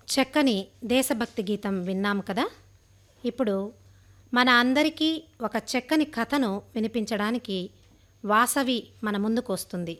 చక్కని దేశభక్తి గీతం విన్నాము కదా ఇప్పుడు మన అందరికీ ఒక చక్కని కథను వినిపించడానికి వాసవి మన ముందుకు వస్తుంది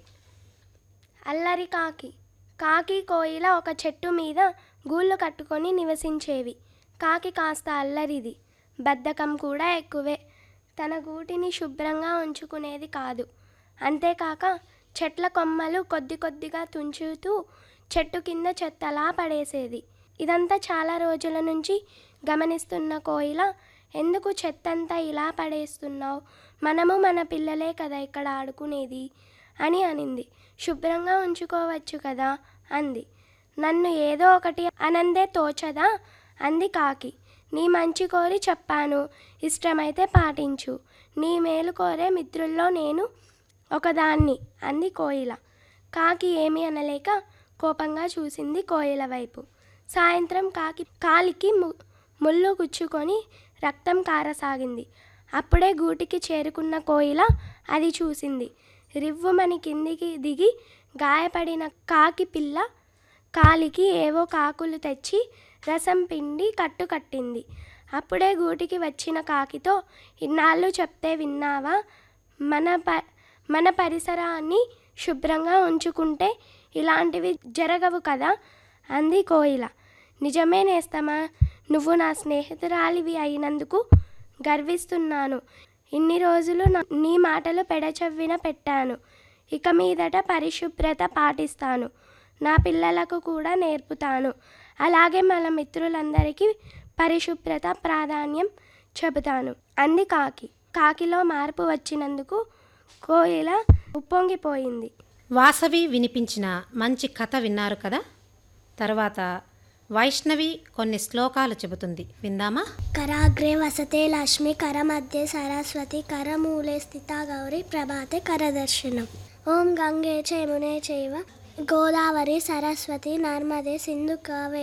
అల్లరి కాకి కాకి కోయిల ఒక చెట్టు మీద గూళ్ళు కట్టుకొని నివసించేవి కాకి కాస్త అల్లరిది బద్ధకం కూడా ఎక్కువే తన గూటిని శుభ్రంగా ఉంచుకునేది కాదు అంతేకాక చెట్ల కొమ్మలు కొద్ది కొద్దిగా తుంచుతూ చెట్టు కింద చెత్తలా పడేసేది ఇదంతా చాలా రోజుల నుంచి గమనిస్తున్న కోయిల ఎందుకు చెత్తంతా ఇలా పడేస్తున్నావు మనము మన పిల్లలే కదా ఇక్కడ ఆడుకునేది అని అనింది శుభ్రంగా ఉంచుకోవచ్చు కదా అంది నన్ను ఏదో ఒకటి అనందే తోచదా అంది కాకి నీ మంచి కోరి చెప్పాను ఇష్టమైతే పాటించు నీ మేలు కోరే మిత్రుల్లో నేను ఒకదాన్ని అంది కోయిల కాకి ఏమీ అనలేక కోపంగా చూసింది కోయిల వైపు సాయంత్రం కాకి కాలికి ము ముళ్ళు గుచ్చుకొని రక్తం కారసాగింది అప్పుడే గూటికి చేరుకున్న కోయిల అది చూసింది రివ్వుమని కిందికి దిగి గాయపడిన కాకి పిల్ల కాలికి ఏవో కాకులు తెచ్చి రసం పిండి కట్టు కట్టింది అప్పుడే గూటికి వచ్చిన కాకితో ఇన్నాళ్ళు చెప్తే విన్నావా మన ప మన పరిసరాన్ని శుభ్రంగా ఉంచుకుంటే ఇలాంటివి జరగవు కదా అంది కోయిల నిజమే నేస్తమా నువ్వు నా స్నేహితురాలివి అయినందుకు గర్విస్తున్నాను ఇన్ని రోజులు నా- నీ మాటలు పెడచెవ్విన పెట్టాను ఇక మీదట పరిశుభ్రత పాటిస్తాను నా పిల్లలకు కూడా నేర్పుతాను అలాగే మన మిత్రులందరికీ పరిశుభ్రత ప్రాధాన్యం చెబుతాను అంది కాకి కాకిలో మార్పు వచ్చినందుకు కోయిల ఉప్పొంగిపోయింది వాసవి వినిపించిన మంచి కథ విన్నారు కదా తర్వాత వైష్ణవి కొన్ని శ్లోకాలు చెబుతుంది విందామా कराग्रे वसते लक्ष्मी करमध्ये सरस्वती करमूले स्थिता गौरी प्रभाते करदर्शनम् ॐ गङ्गे च यमुने चैव गोदावरी सरस्वती नर्मदे सिन्धु कावे